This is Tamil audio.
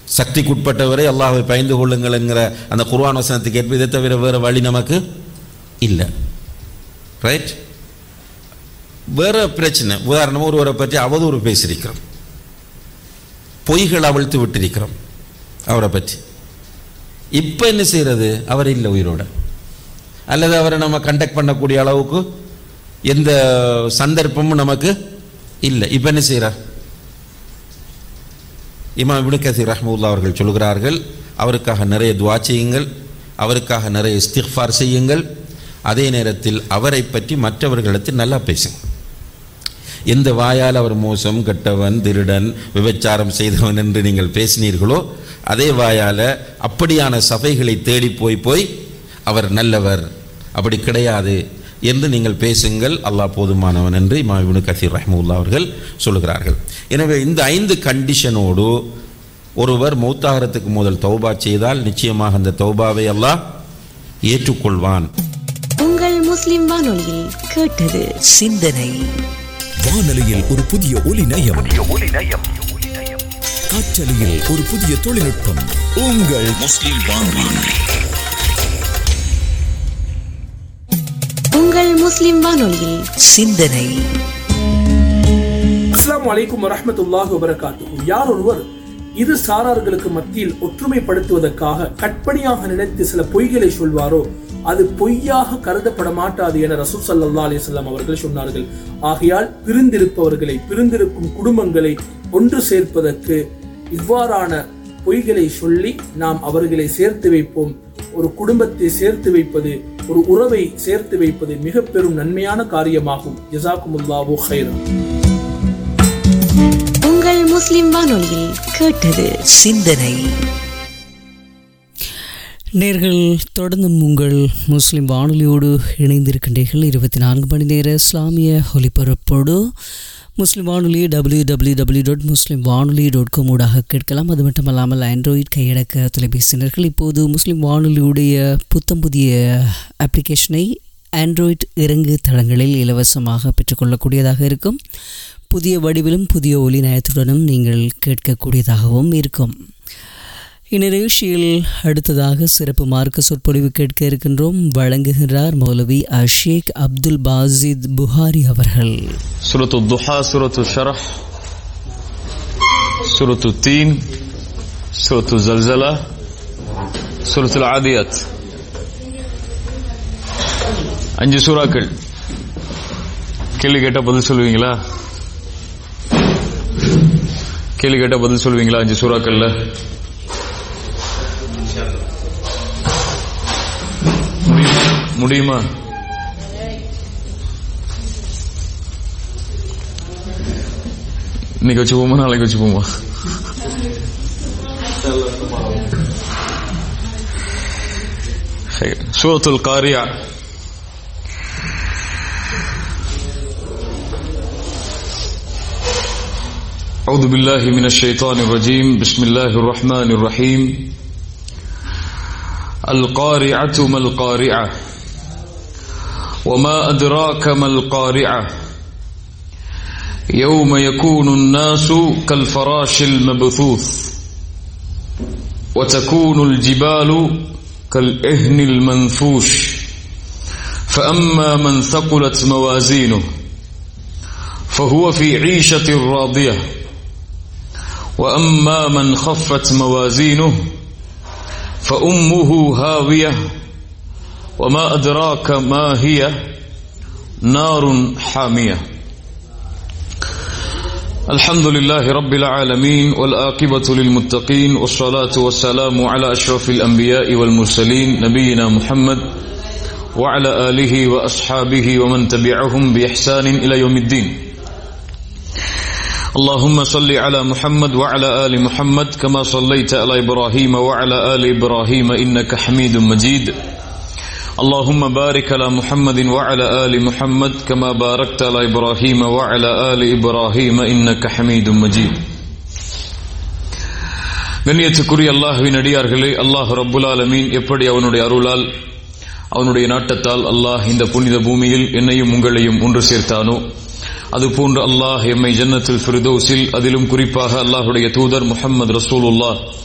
சக்திக்குட்பட்டவரை அல்லாஹ்வை பயந்து கொள்ளுங்கள் என்கிற அந்த குர்ஆன் வசனத்துக்கு ஏற்ப இதை தவிர வேறு வழி நமக்கு இல்லை ரைட் வேற பிரச்சனை உதாரணமாக ஒருவரை பற்றி அவதூறு பேசியிருக்கிறோம் பொய்கள் அவிழ்த்து விட்டிருக்கிறோம் அவரை பற்றி இப்போ என்ன செய்கிறது அவர் இல்லை உயிரோட அல்லது அவரை நம்ம கண்டக்ட் பண்ணக்கூடிய அளவுக்கு எந்த சந்தர்ப்பமும் நமக்கு இல்லை இப்போ என்ன செய்கிறார் இமாம் இப்னு கசீர் ரஹ்மவுல்லா அவர்கள் சொல்கிறார்கள் அவருக்காக நிறைய துவா செய்யுங்கள் அவருக்காக நிறைய இஸ்திஃபார் செய்யுங்கள் அதே நேரத்தில் அவரை பற்றி மற்றவர்களிடத்தில் நல்லா பேசுங்க எந்த வாயால் அவர் மோசம் கெட்டவன் திருடன் விபச்சாரம் செய்தவன் என்று நீங்கள் பேசினீர்களோ அதே வாயால் அப்படியான சபைகளை தேடி போய் போய் அவர் நல்லவர் அப்படி கிடையாது என்று நீங்கள் பேசுங்கள் அல்லாஹ் போதுமானவன் என்று இமாம் இப்னு கசீர் ரஹ்மவுல்லா அவர்கள் சொல்கிறார்கள் எனவே இந்த ஐந்து கண்டிஷனோடு ஒருவர் மௌத்தாகிறதுக்கு முதல் தௌபா செய்தால் நிச்சயமாக அந்த தௌபாவை அல்லாஹ் ஏற்றுக்கொள்வான் உங்கள் முஸ்லிம் வானொலியில் கேட்டது சிந்தனை வானொலியில் ஒரு புதிய ஒலி நயம் காற்றலையில் ஒரு புதிய தொழில்நுட்பம் உங்கள் முஸ்லிம் வானொலி உங்கள் முஸ்லிம் வானொலியில் சிந்தனை அஸ்ஸலாமு அலைக்கும் வரஹ்மத்துல்லாஹி வபரகாத்துஹு யார் ஒருவர் இரு சாரார்களுக்கு மத்தியில் ஒற்றுமைப்படுத்துவதற்காக கற்பனையாக நினைத்து சில பொய்களை சொல்வாரோ அது பொய்யாக கருதப்பட மாட்டாது என ரசூல் ஸல்லல்லாஹு அலைஹி வஸல்லம் அவர்கள் சொன்னார்கள் ஆகையால் பிரிந்திருப்பவர்களை பிரிந்திருக்கும் குடும்பங்களை ஒன்று சேர்ப்பதற்கு இவ்வாறான பொய்களை சொல்லி நாம் அவர்களை சேர்த்து வைப்போம் ஒரு குடும்பத்தை சேர்த்து வைப்பது ஒரு உறவை சேர்த்து வைப்பது மிக பெரும் நன்மையான காரியமாகும் ஜசாக்குமுல்லாஹு ஹைரா உங்கள் முஸ்லிம் வானொலியில் கேட்டது சிந்தனை நேர்கள் தொடர்ந்து உங்கள் முஸ்லிம் வானொலியோடு இணைந்திருக்கின்றீர்கள் இருபத்தி நான்கு மணி நேர இஸ்லாமிய ஒலிபரப்போடு முஸ்லிம் வானொலி W W W dot Muslim Vanoli dot com ஊடாக கேட்கலாம் அது மட்டுமல்லாமல் ஆண்ட்ராய்ட் கையடக்க தொலைபேசியினர்கள் இப்போது முஸ்லிம் வானொலியுடைய புத்தம் புதிய அப்ளிகேஷனை ஆண்ட்ராய்ட் இறங்கு தளங்களில் இலவசமாக பெற்றுக்கொள்ளக்கூடியதாக இருக்கும் புதிய வடிவிலும் புதிய ஒலி நயத்துடனும் நீங்கள் கேட்கக்கூடியதாகவும் இருக்கும் இந்நிகழ்ச்சியில் அடுத்ததாக சிறப்பு மார்க்க சொற்பொழிவு கேட்க இருக்கின்றோம் வழங்குகிறார் மௌலவி அஷேக் அப்துல் பாசித் புகாரி அவர்கள் سورة الضحى سورة الشرح سورة التين سورة الزلزلة سورة العاديات அஞ்சு சூறாக்கள் கேள்வி கேட்டா பதில் சொல்லுவீங்களா கேள்வி கேட்டா பதில் சொல்லுவீங்களா அஞ்சு சூறாக்கள்ல முடியுமா முடியுமா இன்னைக்கு வச்சுப்போமா நாளைக்கு வச்சுப்போமா خير. سورة القارعة أعوذ بالله من الشيطان الرجيم بسم الله الرحمن الرحيم القارعة ما القارعة وما أدراك ما القارعة يوم يكون الناس كالفراش المبثوث وتكون الجبال كالإهن المنفوش فأما من ثقلت موازينه فهو في عيشة راضية وأما من خفت موازينه فأمه هاوية وما أدراك ما هي نار حامية الحمد لله رب العالمين والآقبة للمتقين والصلاة والسلام على أشرف الأنبياء والمرسلين نبينا محمد وعلى آله وأصحابه ومن تبعهم بإحسان إلى يوم الدين اللهم صل على محمد وعلى آل محمد كما صليت على إبراهيم وعلى آل إبراهيم إنك حميد مجيد اللهم بارك على محمد وعلى آل محمد كما باركت على إبراهيم وعلى آل إبراهيم إنك حميد مجيد கண்ணியத்துக்குரிய அல்லாஹுவின் அடியார்களே அல்லாஹ் ரப்புல் ஆலமீன் எப்படி அவனுடைய அருளால் அவனுடைய நாட்டத்தால் அல்லாஹ் இந்த புனித பூமியில் என்னையும் உங்களையும் ஒன்று சேர்த்தானோ அதுபோன்று அல்லாஹ் எம்மை ஜன்னத்தில் ஃபிர்தௌஸில் அதிலும் குறிப்பாக அல்லாஹுடைய தூதர் முஹம்மது ரசூலுல்லாஹ்